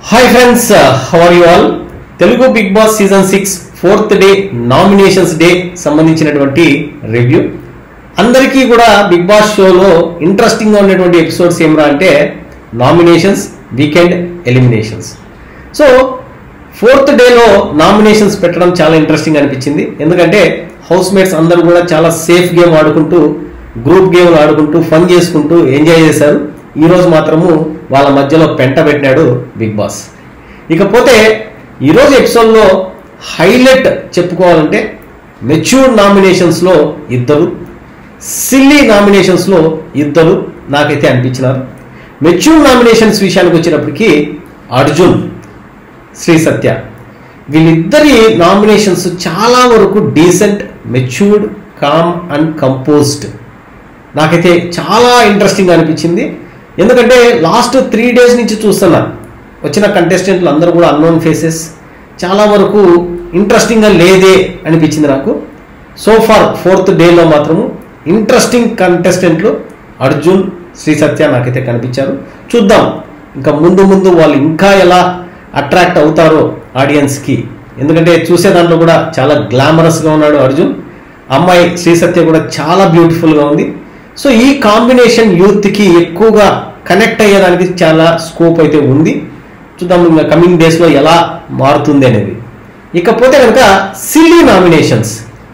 hi friends how are you all Telugu Bigg Boss season six fourth day nominations day సంబంధించినటువంటి review అందరికీ కూడా big boss షోలో interesting గా ఉన్నటువంటి ఎపిసోడ్స్ ఏమరా అంటే nominations weekend eliminations so fourth డేలో నామినేషన్స్ పెట్టడం చాలా ఇంట్రెస్టింగ్ అనిపించింది ఎందుకంటే హౌస్ మేట్స్ అందరూ కూడా చాలా సేఫ్ గేమ్ ఆడుకుంటూ గ్రూప్ గేమ్ ఆడుకుంటూ ఫన్ చేసుకుంటూ ఎంజాయ్ చేశారు ఈ రోజు మాత్రము వాళ్ళ మధ్యలో పెంట పెట్టినాడు బిగ్ బాస్ ఇకపోతే ఈరోజు ఎపిసోడ్లో హైలైట్ చెప్పుకోవాలంటే మెచ్యూర్ నామినేషన్స్లో ఇద్దరు సిల్లీ నామినేషన్స్లో ఇద్దరు నాకైతే అనిపించినారు మెచ్యూర్ నామినేషన్స్ విషయానికి వచ్చేటప్పటికి అర్జున్ శ్రీ సత్య వీళ్ళిద్దరి నామినేషన్స్ చాలా వరకు decent matured calm and composed నాకైతే చాలా ఇంట్రెస్టింగ్ అనిపించింది ఎందుకంటే లాస్ట్ త్రీ డేస్ నుంచి చూస్తున్నా వచ్చిన కంటెస్టెంట్లు అందరూ కూడా అన్నోన్ ఫేసెస్ చాలా వరకు ఇంట్రెస్టింగ్గా లేదే అనిపించింది నాకు సో ఫార్ ఫోర్త్ డేలో మాత్రము ఇంట్రెస్టింగ్ కంటెస్టెంట్లు అర్జున్ శ్రీ సత్య నాకైతే కనిపించారు చూద్దాం ఇంకా ముందు ముందు వాళ్ళు ఇంకా ఎలా అట్రాక్ట్ అవుతారో ఆడియన్స్కి ఎందుకంటే చూసే దాంట్లో కూడా చాలా గ్లామరస్గా ఉన్నాడు అర్జున్ అమ్మాయి శ్రీ సత్య కూడా చాలా బ్యూటిఫుల్గా ఉంది సో ఈ కాంబినేషన్ యూత్కి ఎక్కువగా కనెక్ట్ అయ్యేదానికి చాలా స్కోప్ అయితే ఉంది చూద్దాం ఇంకా కమింగ్ డేస్లో ఎలా మారుతుంది అనేది ఇకపోతే కనుక సిల్లీ నామినేషన్స్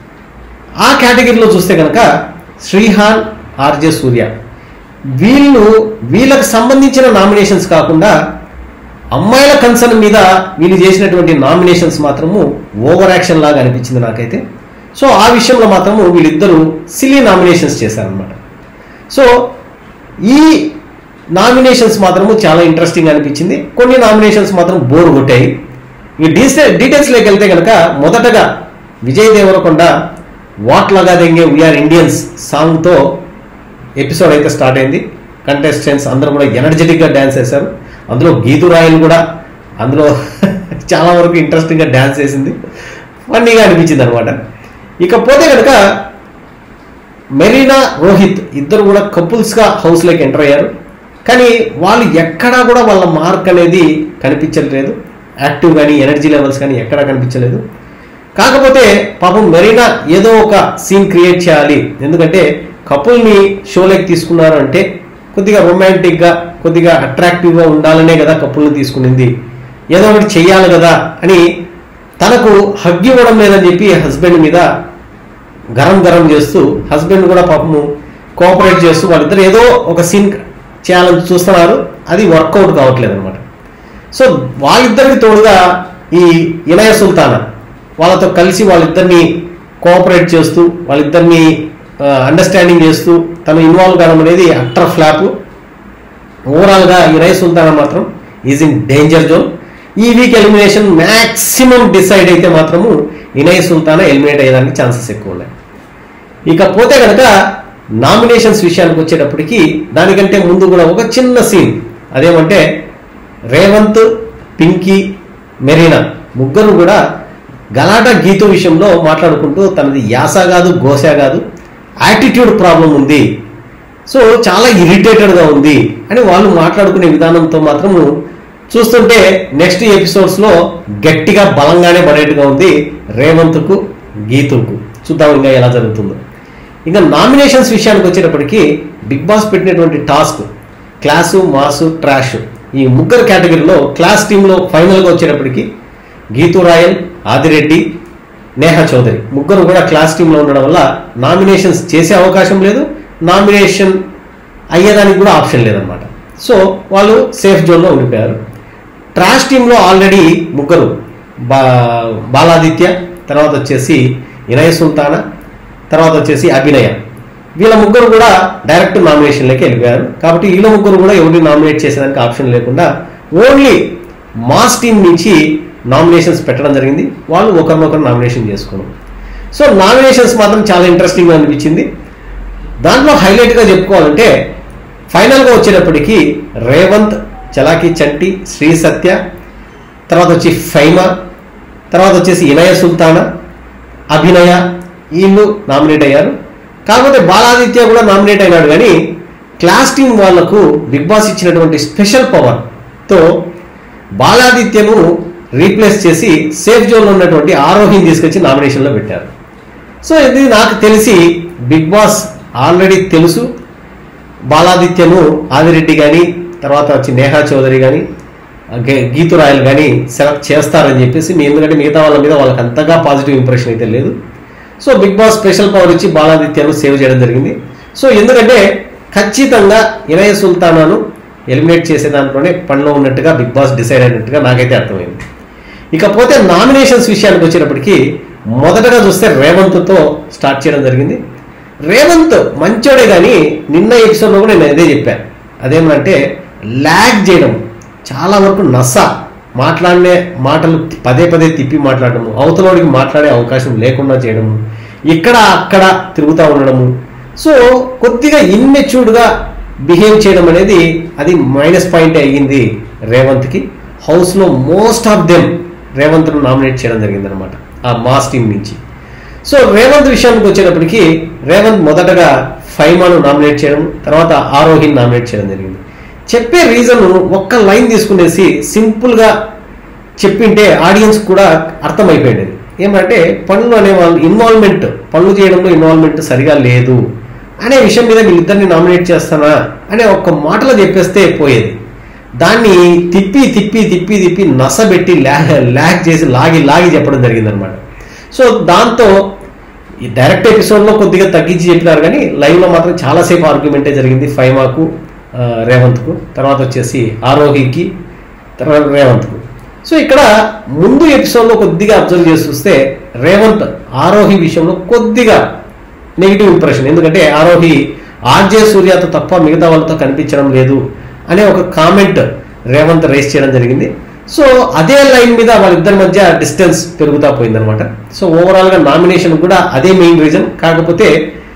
ఆ కేటగిరీలో చూస్తే కనుక శ్రీహాన్ ఆర్జే సూర్య వీళ్ళు వీళ్ళకి సంబంధించిన నామినేషన్స్ కాకుండా అమ్మాయిల కన్సర్న్ మీద వీళ్ళు చేసినటువంటి నామినేషన్స్ మాత్రము ఓవర్ యాక్షన్ లాగా అనిపించింది నాకైతే సో ఆ విషయంలో మాత్రము వీళ్ళిద్దరూ సిల్లీ నామినేషన్స్ చేశారనమాట సో ఈ నామినేషన్స్ మాత్రము చాలా ఇంట్రెస్టింగ్ అనిపించింది కొన్ని నామినేషన్స్ మాత్రం బోర్ కొట్టాయి ఈ డీసె డీటెయిల్స్లోకి వెళ్తే కనుక మొదటగా విజయ్ దేవరకొండ వాట్ లగా దెంగే వీఆర్ ఇండియన్స్ సాంగ్తో ఎపిసోడ్ అయితే స్టార్ట్ అయింది కంటెస్టెంట్స్ అందరూ కూడా ఎనర్జెటిక్గా డ్యాన్స్ చేశారు అందులో గీతు రాయలు కూడా అందులో చాలా వరకు ఇంట్రెస్టింగ్గా డ్యాన్స్ చేసింది ఫన్నీగా అనిపించింది అనమాట ఇకపోతే కనుక మెరీనా రోహిత్ ఇద్దరు కూడా కపుల్స్గా హౌస్లోకి ఎంటర్ అయ్యారు కానీ వాళ్ళు ఎక్కడా కూడా వాళ్ళ మార్క్ అనేది కనిపించట్లేదు యాక్టివ్ కానీ ఎనర్జీ లెవెల్స్ కానీ ఎక్కడా కనిపించలేదు కాకపోతే పాపం మెరీనా ఏదో ఒక సీన్ క్రియేట్ చేయాలి ఎందుకంటే కపుల్ని షోలోకి తీసుకున్నారు అంటే కొద్దిగా రొమాంటిక్గా కొద్దిగా అట్రాక్టివ్గా ఉండాలనే కదా కపుల్ని తీసుకునింది ఏదో ఒకటి చెయ్యాలి కదా అని తనకు హగ్ ఇవ్వడం లేదని చెప్పి హస్బెండ్ మీద గరం గరం చేస్తూ హస్బెండ్ కూడా పాపము కోఆపరేట్ చేస్తూ వాళ్ళిద్దరు ఏదో ఒక సీన్ చేయాలని చూస్తున్నారు అది వర్కౌట్ కావట్లేదు అనమాట సో వాళ్ళిద్దరికి తోడుగా ఈ ఇనయ సుల్తానా వాళ్ళతో కలిసి వాళ్ళిద్దరిని కోఆపరేట్ చేస్తూ వాళ్ళిద్దరిని అండర్స్టాండింగ్ చేస్తూ తను ఇన్వాల్వ్ కావడం అనేది అట్టర్ ఫ్లాప్ ఓవరాల్గా ఇనయ సుల్తానా మాత్రం ఈజ్ ఇన్ డేంజర్ జోన్ ఈ వీక్ ఎలిమినేషన్ మ్యాక్సిమం డిసైడ్ అయితే మాత్రము ఇనయ సుల్తానా ఎలిమినేట్ అయ్యేదానికి ఛాన్సెస్ ఎక్కువ ఉన్నాయి ఇకపోతే కనుక నామినేషన్స్ విషయానికి వచ్చేటప్పటికి దానికంటే ముందు కూడా ఒక చిన్న సీన్ అదేమంటే రేవంత్ పింకీ మెరీనా ముగ్గురు కూడా గలాటా గీతు విషయంలో మాట్లాడుకుంటూ తనది యాస కాదు గోస కాదు యాటిట్యూడ్ ప్రాబ్లం ఉంది సో చాలా ఇరిటేటెడ్గా ఉంది అని వాళ్ళు మాట్లాడుకునే విధానంతో మాత్రము చూస్తుంటే నెక్స్ట్ ఎపిసోడ్స్లో గట్టిగా బలంగానే పడేట్టుగా ఉంది రేవంత్కు గీతుకు చూద్దాం ఇంకా ఎలా జరుగుతుందో ఇంకా నామినేషన్స్ విషయానికి వచ్చేటప్పటికి బిగ్ బాస్ పెట్టినటువంటి టాస్క్ క్లాసు మాసు ట్రాష్ ఈ ముగ్గురు కేటగిరీలో క్లాస్ టీంలో ఫైనల్గా వచ్చేటప్పటికి గీతూ రాయల్ ఆదిరెడ్డి నేహా చౌదరి ముగ్గురు కూడా క్లాస్ టీంలో ఉండడం వల్ల నామినేషన్స్ చేసే అవకాశం లేదు నామినేషన్ అయ్యేదానికి కూడా ఆప్షన్ లేదనమాట సో వాళ్ళు సేఫ్ జోన్లో ఉండిపోయారు ట్రాష్ టీంలో ఆల్రెడీ ముగ్గురు బా బాలాదిత్య తర్వాత వచ్చేసి ఇనయ సుల్తానా తర్వాత వచ్చేసి అభినయ వీళ్ళ ముగ్గురు కూడా డైరెక్ట్ నామినేషన్లోకి వెళ్ళిపోయారు కాబట్టి వీళ్ళ ముగ్గురు కూడా ఎవరిని నామినేట్ చేసేదానికి ఆప్షన్ లేకుండా ఓన్లీ మాస్ టీం నుంచి నామినేషన్స్ పెట్టడం జరిగింది వాళ్ళు ఒకరినొకరు నామినేషన్ చేసుకున్నారు సో నామినేషన్స్ మాత్రం చాలా ఇంట్రెస్టింగ్గా అనిపించింది దాంట్లో హైలైట్గా చెప్పుకోవాలంటే ఫైనల్గా వచ్చేటప్పటికి రేవంత్ చలాకి చంటి శ్రీ సత్య తర్వాత వచ్చి ఫైమా తర్వాత వచ్చేసి ఇనయ సుల్తానా అభినయ వీళ్ళు నామినేట్ అయ్యారు కాకపోతే బాలాదిత్య కూడా నామినేట్ అయినాడు కానీ క్లాస్ టీం వాళ్లకు బిగ్ బాస్ ఇచ్చినటువంటి స్పెషల్ పవర్తో బాలాదిత్యను రీప్లేస్ చేసి సేఫ్ జోన్లో ఉన్నటువంటి ఆరోహిని తీసుకొచ్చి నామినేషన్లో పెట్టారు సో ఇది నాకు తెలిసి బిగ్ బాస్ ఆల్రెడీ తెలుసు బాలాదిత్యను ఆదిరెడ్డి కానీ తర్వాత వచ్చి నేహా చౌదరి కానీ గీతు రాయల్ కానీ సెలెక్ట్ చేస్తారని చెప్పేసి మీ ఎందుకంటే మిగతా వాళ్ళ మీద వాళ్ళకి అంతగా పాజిటివ్ ఇంప్రెషన్ అయితే లేదు so Bigg Boss special power ఇచ్చి బాలాదిత్యను సేవ్ చేయడం జరిగింది సో ఎందుకంటే ఖచ్చితంగా ఇనయ సుల్తానాను ఎలిమినేట్ చేసే దాంట్లోనే పనిలో ఉన్నట్టుగా బిగ్ బాస్ డిసైడ్ అయినట్టుగా నాకైతే అర్థమైంది ఇకపోతే నామినేషన్స్ విషయానికి వచ్చేటప్పటికి మొదటగా చూస్తే రేవంత్తో స్టార్ట్ చేయడం జరిగింది రేవంత్ మంచోడే కానీ నిన్న ఎపిసోడ్లో కూడా నేను అదే చెప్పాను అదేమంటే ల్యాగ్ చేయడం చాలా వరకు నస మాట్లాడే మాటలు పదే పదే తిప్పి మాట్లాడడము అవతలోడికి మాట్లాడే అవకాశం లేకుండా చేయడము ఇక్కడ అక్కడ తిరుగుతూ ఉండడము సో కొద్దిగా ఇన్మెచ్యూర్డ్గా బిహేవ్ చేయడం అనేది అది మైనస్ పాయింట్ అయ్యింది రేవంత్కి హౌస్లో మోస్ట్ ఆఫ్ దెమ్ రేవంత్ను నామినేట్ చేయడం జరిగింది అనమాట ఆ మాస్ టీం నుంచి సో రేవంత్ విషయానికి వచ్చేటప్పటికి రేవంత్ మొదటగా ఫైమాను నామినేట్ చేయడం తర్వాత ఆరోహిని నామినేట్ చేయడం జరిగింది చెప్పే రీజన్ ఒక్క లైన్ తీసుకునేసి సింపుల్గా చెప్పింటే ఆడియన్స్ కూడా అర్థమైపోయేది ఏమంటే పనులు అనే వాళ్ళు ఇన్వాల్వ్మెంట్ పనులు చేయడంలో ఇన్వాల్వ్మెంట్ సరిగా లేదు అనే విషయం మీద వీళ్ళిద్దరిని నామినేట్ చేస్తానా అనే ఒక్క మాటలో చెప్పేస్తే పోయేది దాన్ని తిప్పి తిప్పి తిప్పి తిప్పి నసబెట్టి ల్యాగ్ ల్యాగ్ చేసి లాగి లాగి చెప్పడం జరిగిందనమాట సో దాంతో ఈ డైరెక్ట్ ఎపిసోడ్లో కొద్దిగా తగ్గించి చెప్పినారు కానీ లైవ్లో మాత్రం చాలాసేపు ఆర్గ్యుమెంటే జరిగింది ఫైమాకు ఆ, రేవంత్కు తర్వాత వచ్చేసి ఆరోహికి తర్వాత రేవంత్కు సో ఇక్కడ ముందు ఎపిసోడ్లో కొద్దిగా అబ్జర్వ్ చేసి చూస్తే రేవంత్ ఆరోహి విషయంలో కొద్దిగా నెగిటివ్ ఇంప్రెషన్ ఎందుకంటే ఆరోహి ఆర్జే సూర్యతో తప్ప మిగతా వాళ్ళతో కనిపించడం లేదు అనే ఒక కామెంట్ రేవంత్ రేస్ చేయడం జరిగింది సో అదే లైన్ మీద వాళ్ళిద్దరి మధ్య డిస్టెన్స్ పెరుగుతా పోయిందనమాట సో ఓవరాల్గా నామినేషన్ కూడా అదే మెయిన్ రీజన్ కాకపోతే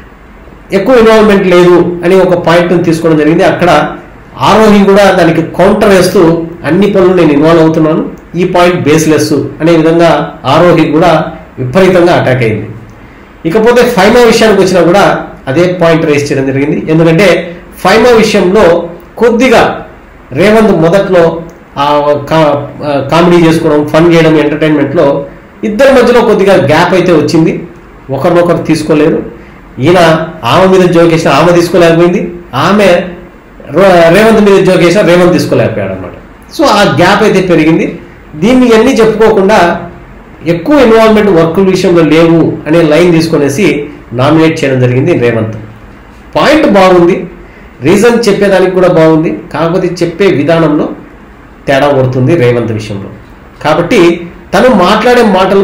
ఎక్కువ ఇన్వాల్వ్మెంట్ లేదు అని ఒక పాయింట్ తీసుకోవడం జరిగింది అక్కడ ఆరోహి కూడా దానికి కౌంటర్ వేస్తూ అన్ని పనులు నేను ఇన్వాల్వ్ అవుతున్నాను ఈ పాయింట్ బేస్లెస్ అనే విధంగా ఆరోహి కూడా విపరీతంగా అటాక్ అయింది ఇకపోతే ఫైమా విషయానికి వచ్చినా కూడా అదే పాయింట్ రేస్ చేయడం జరిగింది ఎందుకంటే ఫైమా విషయంలో కొద్దిగా రేవంత్ మొదట్లో ఆ కా- ఆ కామెడీ చేసుకోవడం ఫన్ చేయడం ఎంటర్టైన్మెంట్లో ఇద్దరి మధ్యలో కొద్దిగా గ్యాప్ అయితే వచ్చింది ఒకరినొకరు తీసుకోలేరు ఈయన ఆమె మీద జోకేసిన ఆమె తీసుకోలేకపోయింది ఆమె రో- రేవంత్ మీద జోకేసిన రేవంత్ తీసుకోలేకపోయాడు అనమాట సో ఆ గ్యాప్ అయితే పెరిగింది దీన్ని అన్నీ చెప్పుకోకుండా ఎక్కువ ఇన్వాల్వ్మెంట్ వర్క్ విషయంలో లేవు అనే లైన్ తీసుకొనేసి నామినేట్ చేయడం జరిగింది రేవంత్ పాయింట్ బాగుంది రీజన్ చెప్పేదానికి కూడా బాగుంది కాకపోతే చెప్పే విధానంలో తేడా కొడుతుంది రేవంత్ విషయంలో కాబట్టి తను మాట్లాడే మాటలు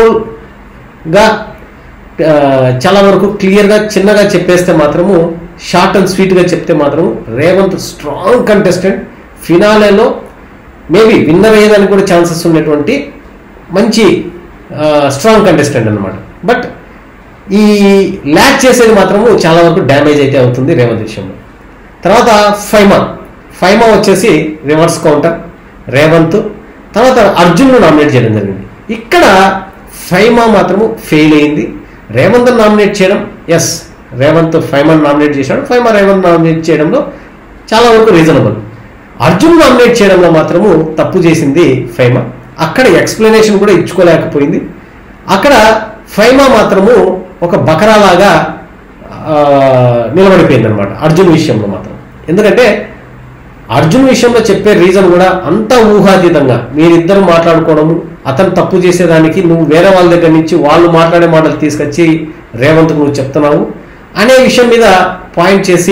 కంట్రోల్గా ఆ, చాలా వరకు క్లియర్గా చిన్నగా చెప్పేస్తే మాత్రము షార్ట్ అండ్ స్వీట్గా చెప్తే మాత్రము రేవంత్ స్ట్రాంగ్ కంటెస్టెంట్ ఫినాలేలో మేబీ విన్నర్ అయ్యేదానికి కూడా ఛాన్సెస్ ఉన్నటువంటి మంచి స్ట్రాంగ్ కంటెస్టెంట్ అనమాట బట్ ఈ ల్యాక్ చేసేది మాత్రము చాలా వరకు డ్యామేజ్ అయితే అవుతుంది రేవంత్ విషయంలో తర్వాత ఫైమా ఫైమా వచ్చేసి రివర్స్ కౌంటర్ రేవంత్ తర్వాత అర్జున్ను నామినేట్ చేయడం జరిగింది ఇక్కడ ఫైమా మాత్రము ఫెయిల్ అయింది రేవంత్ నామినేట్ చేయడం ఎస్ రేవంత్ ఫైమాన్ నామినేట్ చేశాడు ఫైమా రేవంత్ నామినేట్ చేయడంలో చాలా వరకు రీజనబుల్ అర్జున్ నామినేట్ చేయడంలో మాత్రము తప్పు చేసింది ఫైమా అక్కడ ఎక్స్ప్లెనేషన్ కూడా ఇచ్చుకోలేకపోయింది అక్కడ ఫైమా మాత్రము ఒక బకరాలాగా ఆ, నిలబడిపోయింది అనమాట అర్జున్ విషయంలో మాత్రం ఎందుకంటే అర్జున్ విషయంలో చెప్పే రీజన్ కూడా అంత ఊహాతీతంగా మీరిద్దరు మాట్లాడుకోవడము అతను తప్పు చేసేదానికి నువ్వు వేరే వాళ్ళ దగ్గర నుంచి వాళ్ళు మాట్లాడే మాటలు తీసుకొచ్చి రేవంత్ నువ్వు చెప్తున్నావు అనే విషయం మీద పాయింట్ చేసి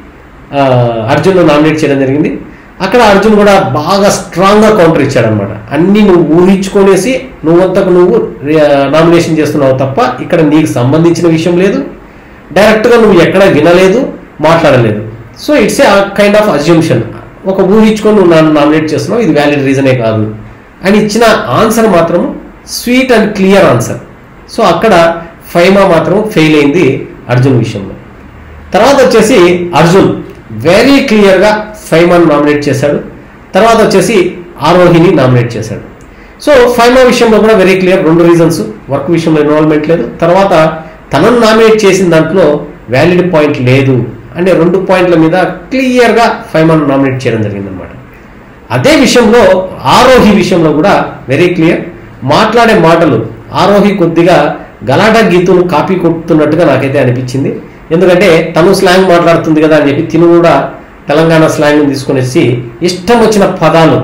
ఆ, అర్జున్ను నామినేట్ చేయడం జరిగింది అక్కడ అర్జున్ కూడా బాగా స్ట్రాంగ్గా కౌంటర్ ఇచ్చాడనమాట అన్ని నువ్వు ఊహించుకొనేసి నువ్వంతకు నువ్వు నామినేషన్ చేస్తున్నావు తప్ప ఇక్కడ నీకు సంబంధించిన విషయం లేదు డైరెక్ట్గా నువ్వు ఎక్కడ వినలేదు మాట్లాడలేదు so it's a kind of assumption ఒక ఊహించుకొని నువ్వు నన్ను నామినేట్ చేస్తున్నావు ఇది వ్యాలిడ్ రీజనే కాదు అని ఇచ్చిన ఆన్సర్ మాత్రం sweet and clear answer so అక్కడ ఫైమా మాత్రం ఫెయిల్ అయింది అర్జున్ విషయంలో తర్వాత వచ్చేసి అర్జున్ వెరీ క్లియర్గా ఫైమాన్ నామినేట్ చేశాడు తర్వాత వచ్చేసి ఆరోహిని నామినేట్ చేశాడు సో ఫైమా విషయంలో కూడా వెరీ క్లియర్ రెండు రీజన్స్ వర్క్ విషయంలో ఇన్వాల్వ్మెంట్ లేదు తర్వాత తనను నామినేట్ చేసిన దాంట్లో వ్యాలిడ్ పాయింట్ లేదు అనే రెండు పాయింట్ల మీద క్లియర్గా ఫైమాన్ నామినేట్ చేయడం జరిగిందనమాట అదే విషయంలో ఆరోహి విషయంలో కూడా వెరీ క్లియర్ మాట్లాడే మాటలు ఆరోహి కొద్దిగా గలాటా గీతును కాపీ కొడుతున్నట్టుగా నాకైతే అనిపించింది ఎందుకంటే తను స్లాంగ్ మాట్లాడుతుంది కదా అని చెప్పి తిను కూడా తెలంగాణ స్లాంగ్ తీసుకొనేసి ఇష్టం వచ్చిన పదాలు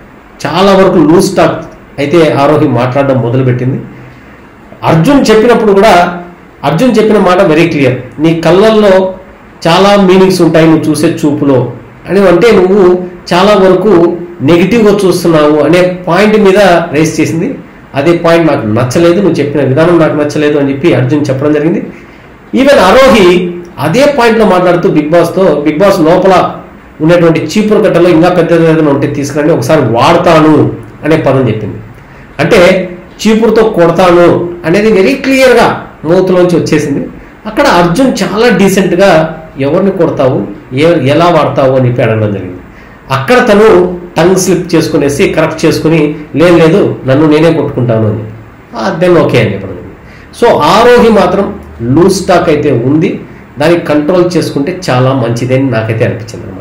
చాలా వరకు లూజ్ టాక్ అయితే ఆరోహి మాట్లాడడం మొదలుపెట్టింది అర్జున్ చెప్పినప్పుడు కూడా అర్జున్ చెప్పిన మాట వెరీ క్లియర్ నీ కళ్ళల్లో చాలా మీనింగ్స్ ఉంటాయి నువ్వు చూసే చూపులో అని అంటే నువ్వు చాలా వరకు నెగిటివ్గా చూస్తున్నావు అనే పాయింట్ మీద రేస్ చేసింది అదే పాయింట్ నాకు నచ్చలేదు నువ్వు చెప్పిన విధానం నాకు నచ్చలేదు అని చెప్పి అర్జున్ చెప్పడం జరిగింది ఈవెన్ అరోహి అదే పాయింట్లో మాట్లాడుతూ బిగ్ బాస్తో బిగ్ బాస్ లోపల ఉన్నటువంటి చీపురు కట్టలో ఇంకా పెద్దది ఏదైనా ఉంటే తీసుకురండి ఒకసారి వాడతాను అనే పదం చెప్పింది అంటే చీపురుతో కొడతాను అనేది వెరీ క్లియర్గా మూతులోంచి వచ్చేసింది అక్కడ అర్జున్ చాలా డీసెంట్గా ఎవరిని కొడతావు ఏ ఎలా వాడతావు అని చెప్పి అడగడం జరిగింది అక్కడ తను టంగ్ స్లిప్ చేసుకునేసి కరెక్ట్ చేసుకుని లేదు లేదు నన్ను నేనే కొట్టుకుంటాను అని దెన్ ఓకే అని చెప్పడం జరిగింది సో ఆరోహి మాత్రం లూజ్ స్టాక్ అయితే ఉంది దాన్ని కంట్రోల్ చేసుకుంటే చాలా మంచిదని నాకైతే అనిపించింది అనమాట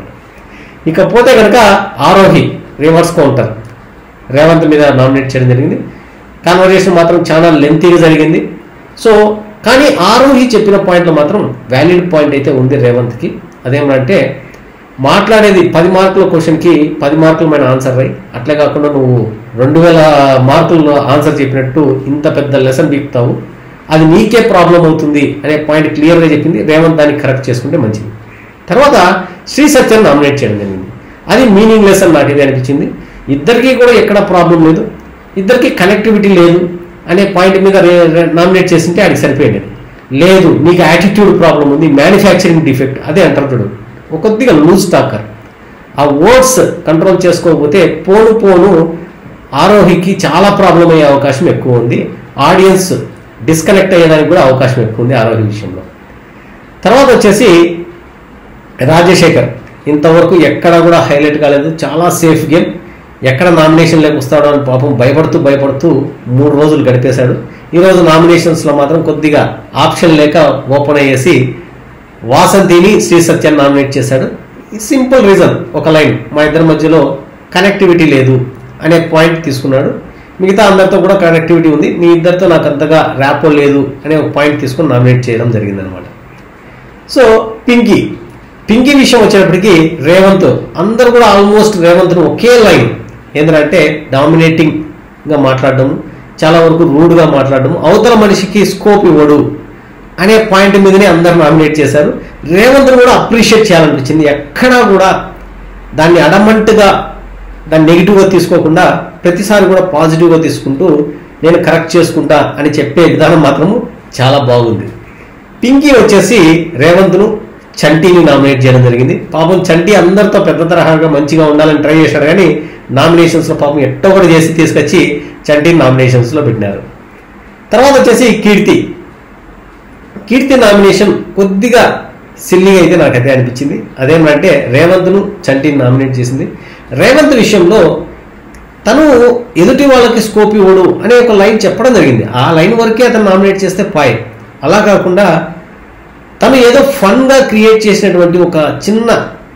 ఇకపోతే కనుక ఆరోహి రివర్స్ కౌంటర్ రేవంత్ మీద నామినేట్ చేయడం జరిగింది కాన్వర్జేషన్ మాత్రం చాలా లెంతీగా జరిగింది సో కానీ ఆరోహి చెప్పిన పాయింట్లో మాత్రం వ్యాలిడ్ పాయింట్ అయితే ఉంది రేవంత్కి అదేమంటే మాట్లాడేది పది మార్కుల క్వశ్చన్కి పది మార్కులమైన ఆన్సర్ రై అట్లే కాకుండా నువ్వు రెండు వేల మార్కుల్లో ఆన్సర్ చెప్పినట్టు ఇంత పెద్ద లెసన్ బీక్తావు అది నీకే ప్రాబ్లం అవుతుంది అనే పాయింట్ క్లియర్గా చెప్పింది రేవంత్ దాన్ని కరెక్ట్ చేసుకుంటే మంచిది తర్వాత శ్రీ సత్యం నామినేట్ చేయడం జరిగింది అది మీనింగ్ లెస్ అని నాకు ఇది అనిపించింది ఇద్దరికీ కూడా ఎక్కడ ప్రాబ్లం లేదు ఇద్దరికి కనెక్టివిటీ లేదు అనే పాయింట్ మీద నామినేట్ చేసింటే ఆయనకి సరిపోయింది లేదు నీకు యాటిట్యూడ్ ప్రాబ్లం ఉంది మ్యానుఫ్యాక్చరింగ్ డిఫెక్ట్ అదే అంటారు చూడు ఒక కొద్దిగా లూజ్ టాకర్ ఆ వర్డ్స్ కంట్రోల్ చేసుకోకపోతే పోను పోను ఆరోహికి చాలా ప్రాబ్లం అయ్యే అవకాశం ఎక్కువ ఉంది ఆడియన్స్ డిస్కనెక్ట్ అయ్యేదానికి కూడా అవకాశం ఎక్కువ ఉంది ఆరోహి విషయంలో తర్వాత వచ్చేసి రాజశేఖర్ ఇంతవరకు ఎక్కడ కూడా హైలైట్ కాలేదు చాలా సేఫ్ గేమ్ ఎక్కడ నామినేషన్ లేక వస్తాడో అని పాపం భయపడుతూ భయపడుతూ మూడు రోజులు గడిపేశాడు ఈరోజు నామినేషన్స్లో మాత్రం కొద్దిగా ఆప్షన్ లేక ఓపెన్ అయ్యేసి వాసంతిని శ్రీ సత్యాన్ని నామినేట్ చేశాడు సింపుల్ రీజన్ ఒక లైన్ మా ఇద్దరి మధ్యలో కనెక్టివిటీ లేదు అనే పాయింట్ తీసుకున్నాడు మిగతా అందరితో కూడా కనెక్టివిటీ ఉంది మీ ఇద్దరితో నాకు అంతగా ర్యాపో లేదు అనే ఒక పాయింట్ తీసుకొని నామినేట్ చేయడం జరిగిందనమాట సో పింకీ పింకీ విషయం వచ్చేటప్పటికి రేవంత్ అందరూ కూడా ఆల్మోస్ట్ రేవంత్ను ఒకే లైన్ ఏంటంటే డామినేటింగ్గా మాట్లాడడం చాలా వరకు రూడ్గా మాట్లాడడం అవతల మనిషికి స్కోప్ ఇవ్వడు అనే పాయింట్ మీదనే అందరు నామినేట్ చేశారు రేవంత్ను కూడా అప్రిషియేట్ చేయాలనిపించింది ఎక్కడా కూడా దాన్ని అడమంటుగా దాన్ని నెగిటివ్గా తీసుకోకుండా ప్రతిసారి కూడా పాజిటివ్గా తీసుకుంటూ నేను కరెక్ట్ చేసుకుంటా అని చెప్పే విధానం మాత్రము చాలా బాగుంది పింకీ వచ్చేసి రేవంత్ను చంటీని నామినేట్ చేయడం జరిగింది పాపం చంటి అందరితో పెద్ద తరహాగా మంచిగా ఉండాలని ట్రై చేశాడు కానీ నామినేషన్స్లో పాపం ఎట్టో కూడా చేసి తీసుకొచ్చి చంటీని నామినేషన్స్లో పెట్టినారు తర్వాత వచ్చేసి కీర్తి కీర్తి నామినేషన్ కొద్దిగా సిల్లిగా అయితే నాకైతే అనిపించింది అదేమంటే రేవంత్ను చంటిని నామినేట్ చేసింది రేవంత్ విషయంలో తను ఎదుటి వాళ్ళకి స్కోప్ ఇవ్వడు అనే ఒక లైన్ చెప్పడం జరిగింది ఆ లైన్ వరకే అతను నామినేట్ చేస్తే పాయ్ అలా కాకుండా తను ఏదో ఫన్గా క్రియేట్ చేసినటువంటి ఒక చిన్న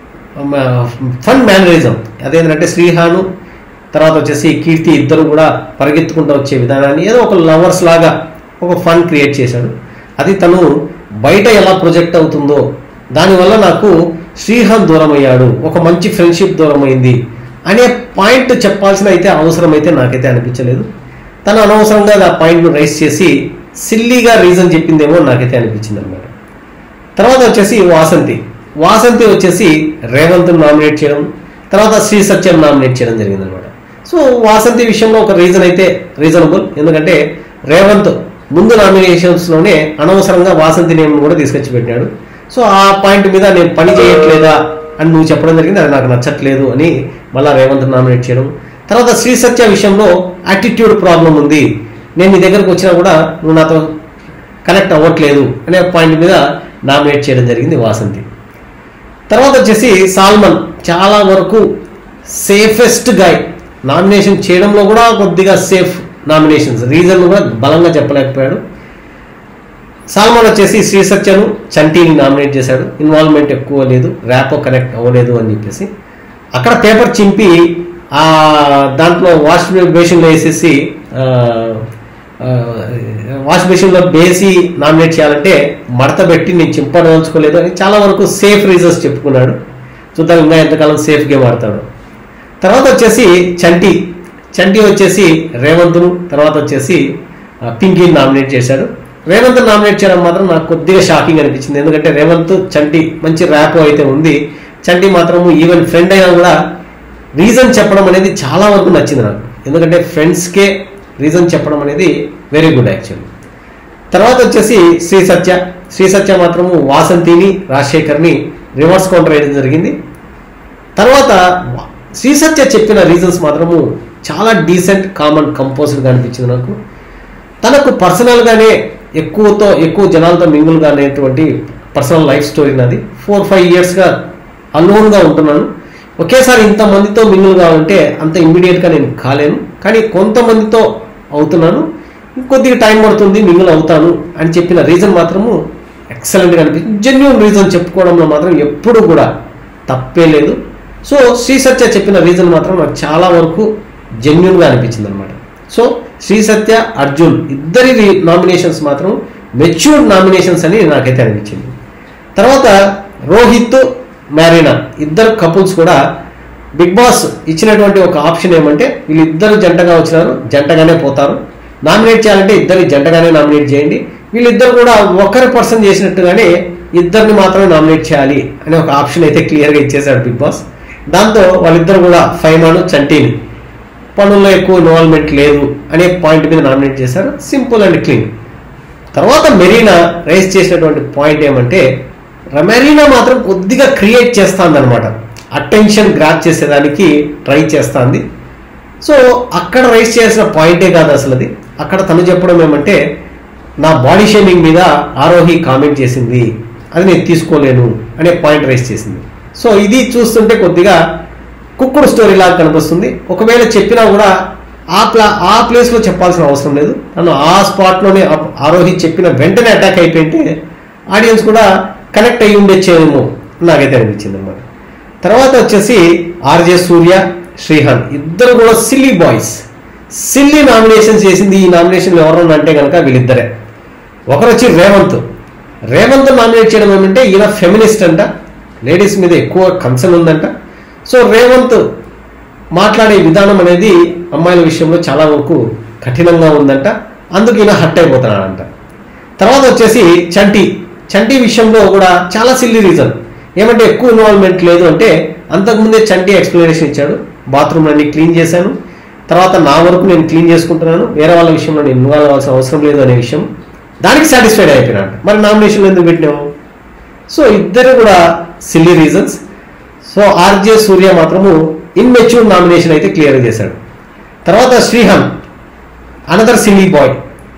ఫన్ మేనరిజం అదేంటంటే శ్రీహాను తర్వాత వచ్చేసి కీర్తి ఇద్దరు కూడా పరిగెత్తుకుంటూ వచ్చే విధానాన్ని ఏదో ఒక లవర్స్ లాగా ఒక ఫన్ క్రియేట్ చేశాడు అది తను బయట ఎలా ప్రొజెక్ట్ అవుతుందో దానివల్ల నాకు శ్రీహాన్ దూరం అయ్యాడు ఒక మంచి ఫ్రెండ్షిప్ దూరం అయింది అనే పాయింట్ చెప్పాల్సిన అయితే అవసరం అయితే నాకైతే అనిపించలేదు తను అనవసరంగా ఆ పాయింట్ను రైస్ చేసి సిల్లీగా రీజన్ చెప్పిందేమో నాకైతే అనిపించింది అనమాట తర్వాత వచ్చేసి వాసంతి వాసంతి వచ్చేసి రేవంత్ నామినేట్ చేయడం తర్వాత శ్రీ సత్యం నామినేట్ చేయడం జరిగింది అనమాట సో వాసంతి విషయంలో ఒక రీజన్ అయితే రీజనబుల్ ఎందుకంటే రేవంత్ ముందు నామినేషన్స్లోనే అనవసరంగా వాసంతి నేమ్ కూడా తీసుకొచ్చి పెట్టాడు సో ఆ పాయింట్ మీద నేను పని చేయట్లేదా అని నువ్వు చెప్పడం జరిగింది అది నాకు నచ్చట్లేదు అని మళ్ళీ రేవంత్ నామినేట్ చేయడం తర్వాత శ్రీ సత్య విషయంలో యాటిట్యూడ్ ప్రాబ్లం ఉంది నేను నీ దగ్గరకు వచ్చినా కూడా నువ్వు నాతో కనెక్ట్ అవ్వట్లేదు అనే పాయింట్ మీద నామినేట్ చేయడం జరిగింది వాసంతి తర్వాత వచ్చేసి సాల్మన్ చాలా వరకు సేఫెస్ట్ గాయ్ నామినేషన్ చేయడంలో కూడా కొద్దిగా సేఫ్ నామినేషన్స్ రీజన్ కూడా బలంగా చెప్పలేకపోయాడు సాల్మన్ వచ్చేసి శ్రీ సత్యను చంటీని నామినేట్ చేశాడు ఇన్వాల్వ్మెంట్ ఎక్కువ లేదు ర్యాపో కనెక్ట్ అవ్వలేదు అని చెప్పేసి అక్కడ పేపర్ చింపి ఆ దాంట్లో వాష్ బేసిన్లో వేసేసి ఆ, ఆ, వాష్ బేసిన్లో వేసి నామినేట్ చేయాలంటే మడత పెట్టి నేను చింపదలుచుకోలేదు అని చాలా వరకు సేఫ్ రీజన్స్ చెప్పుకున్నాడు చూద్దాం ఇంకా ఎంతకాలం సేఫ్ గేమ్ ఆడతాడు తర్వాత వచ్చేసి చంటి చంటి వచ్చేసి రేవంత్ను తర్వాత వచ్చేసి ఆ, పింకీని నామినేట్ చేశాడు రేవంత్ నామినేట్ చేయడం మాత్రం నాకు కొద్దిగా షాకింగ్ అనిపించింది ఎందుకంటే రేవంత్ చంటి మంచి ర్యాప్ అయితే ఉంది చంటి మాత్రము ఈవెన్ ఫ్రెండ్ అయినా కూడా రీజన్ చెప్పడం అనేది చాలా వరకు నచ్చింది నాకు ఎందుకంటే ఫ్రెండ్స్కే రీజన్ చెప్పడం అనేది వెరీ గుడ్ యాక్చువల్లీ తర్వాత వచ్చేసి శ్రీ సత్య శ్రీ సత్య మాత్రము వాసంతిని రాజశేఖర్ని రివర్స్ కౌంటర్ వేయడం జరిగింది తర్వాత శ్రీ సత్య చెప్పిన రీజన్స్ మాత్రము చాలా డీసెంట్ కామన్ కంపోజ్డ్గా అనిపించింది నాకు తనకు పర్సనల్గానే ఎక్కువతో ఎక్కువ జనాలతో మింగులుగా అనేటువంటి పర్సనల్ లైఫ్ స్టోరీ నాది ఫోర్ ఫైవ్ ఇయర్స్గా అలోన్గా ఉంటున్నాను ఒకేసారి ఇంతమందితో మింగులు కావాలంటే అంత ఇమ్మీడియట్గా నేను కాలేను కానీ కొంతమందితో అవుతున్నాను ఇంకొద్దిగా టైం పడుతుంది మింగులు అవుతాను అని చెప్పిన రీజన్ మాత్రము ఎక్సలెంట్గా అనిపించింది జెన్యున్ రీజన్ చెప్పుకోవడంలో మాత్రం ఎప్పుడు కూడా తప్పే లేదు సో శ్రీ సత్య చెప్పిన రీజన్ మాత్రం నాకు చాలా వరకు జెన్యున్గా అనిపించింది అనమాట సో శ్రీ సత్య అర్జున్ ఇద్దరి నామినేషన్స్ మాత్రం మెచ్యూర్డ్ నామినేషన్స్ అని నాకైతే అనిపించింది తర్వాత రోహిత్ మ్యారీనా ఇద్దరు కపుల్స్ కూడా బిగ్ బాస్ ఇచ్చినటువంటి ఒక ఆప్షన్ ఏమంటే వీళ్ళిద్దరు జంటగా వచ్చినారు జంటగానే పోతారు నామినేట్ చేయాలంటే ఇద్దరు జంటగానే నామినేట్ చేయండి వీళ్ళిద్దరు కూడా ఒకరి పర్సన్ చేసినట్టుగానే ఇద్దరిని మాత్రమే నామినేట్ చేయాలి అనే ఒక ఆప్షన్ అయితే క్లియర్గా ఇచ్చేశాడు బిగ్ బాస్ దాంతో వాళ్ళిద్దరు కూడా ఫైమాను చంటీని పనుల్లో ఎక్కువ ఇన్వాల్వ్మెంట్ లేదు అనే పాయింట్ మీద నామినేట్ చేశారు సింపుల్ అండ్ క్లీన్ తర్వాత మెరీనా రైస్ చేసినటువంటి పాయింట్ ఏమంటే మెరీనా మాత్రం కొద్దిగా క్రియేట్ చేస్తుంది అనమాట అటెన్షన్ గ్రాప్ చేసేదానికి ట్రై చేస్తుంది సో అక్కడ రైస్ చేసిన పాయింటే కాదు అసలు అది అక్కడ తను చెప్పడం ఏమంటే నా బాడీ షేమింగ్ మీద ఆరోహి కామెంట్ చేసింది అది నేను తీసుకోలేను అనే పాయింట్ రైస్ చేసింది సో ఇది చూస్తుంటే కొద్దిగా కుక్కుడు స్టోరీ లాగా కనిపిస్తుంది ఒకవేళ చెప్పినా కూడా ఆ ప్లా ఆ ప్లేస్లో చెప్పాల్సిన అవసరం లేదు తను ఆ స్పాట్లోనే ఆరోహి చెప్పిన వెంటనే అటాక్ అయిపోయింటే ఆడియన్స్ కూడా కనెక్ట్ అయ్యి ఉండొచ్చేమో నాకైతే అనిపించింది అనమాట తర్వాత వచ్చేసి ఆర్జే సూర్య శ్రీహాన్ ఇద్దరు కూడా సిల్లీ బాయ్స్ సిల్లీ నామినేషన్ చేసింది ఈ నామినేషన్ ఎవరన్నా అంటే కనుక వీళ్ళిద్దరే ఒకరు వచ్చి రేవంత్ రేవంత్ నామినేట్ చేయడం ఏమంటే ఈయన ఫెమినిస్ట్ అంట లేడీస్ మీద ఎక్కువ కన్సర్న్ ఉందంట సో రేవంత్ మాట్లాడే విధానం అనేది అమ్మాయిల విషయంలో చాలా వరకు కఠినంగా ఉందంట అందుకు ఈయన హట్ అయిపోతున్నాడంట తర్వాత వచ్చేసి చంటి చంటి విషయంలో కూడా చాలా సిల్లీ రీజన్ ఏమంటే ఎక్కువ ఇన్వాల్వ్మెంట్ లేదు అంటే అంతకుముందే చంటి ఎక్స్ప్లెనేషన్ ఇచ్చాడు బాత్రూమ్ అన్ని క్లీన్ చేశాను తర్వాత నా వరకు నేను క్లీన్ చేసుకుంటున్నాను వేరే వాళ్ళ విషయంలో నేను ఇన్వాల్వ్ అవ్వాల్సిన అవసరం లేదు అనే విషయం దానికి సాటిస్ఫైడ్ అయిపోయినాడు మరి నామినేషన్ ఎందుకు పెట్టినాము సో ఇద్దరు కూడా silly reasons so RJ Surya మాత్రము ఇన్మెచ్యూర్ నామినేషన్ అయితే క్లియర్ చేశాడు తర్వాత Shrihan another silly boy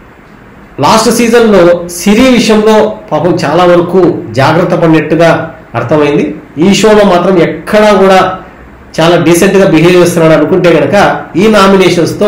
last సీజన్లో సిరి విషయంలో పాపం చాలా వరకు జాగ్రత్త పడినట్టుగా అర్థమైంది ఈ షోలో మాత్రం ఎక్కడా కూడా చాలా డీసెంట్గా బిహేవ్ చేస్తున్నాడు అనుకుంటే కనుక ఈ నామినేషన్స్తో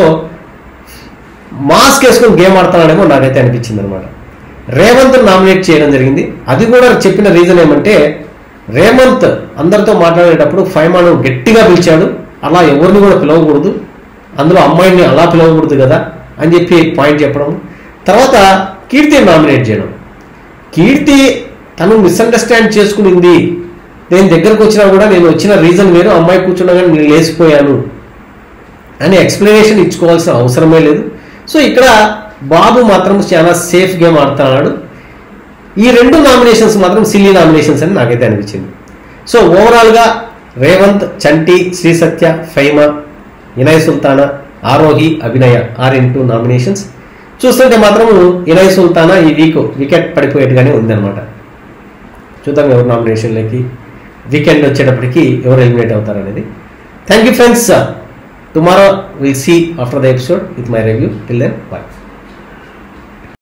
మాస్క్ వేసుకొని గేమ్ ఆడుతున్నాడేమో నాకైతే అనిపించింది అనమాట రేవంత్ నామినేట్ చేయడం జరిగింది అది కూడా చెప్పిన రీజన్ ఏమంటే రేవంత్ అందరితో మాట్లాడేటప్పుడు ఫైమాను గట్టిగా పిలిచాడు అలా ఎవరిని కూడా పిలవకూడదు అందులో అమ్మాయిని అలా పిలవకూడదు కదా అని చెప్పి పాయింట్ చెప్పడం తర్వాత కీర్తి నామినేట్ చేయడం కీర్తి తను మిస్అండర్స్టాండ్ చేసుకునింది నేను దగ్గరకు వచ్చినా కూడా నేను వచ్చిన రీజన్ వేరు అమ్మాయి కూర్చున్నా కానీ నేను లేచిపోయాను అని ఎక్స్ప్లెనేషన్ ఇచ్చుకోవాల్సిన అవసరమే లేదు సో ఇక్కడ బాబు మాత్రం చాలా సేఫ్ గేమ్ ఆడుతున్నాడు ఈ రెండు నామినేషన్స్ మాత్రం సిల్లీ నామినేషన్స్ అని నాకైతే అనిపించింది సో ఓవరాల్గా Revanth Chanti Sri Satya Faima Inaya Sultana Arohi Abhinaya are into nominations చూస్తుంటే మాత్రం ఇనయ్ సుల్తానా ఈ వీక్ వికెట్ పడిపోయేట్టుగానే ఉందన్నమాట చూద్దాం ఎవరు నామినేషన్లకి వీకెండ్ వచ్చేటప్పటికి ఎవరు ఎలిమినేట్ అవుతారు అనేది thank you friends tomorrow will see after the episode with my review till then bye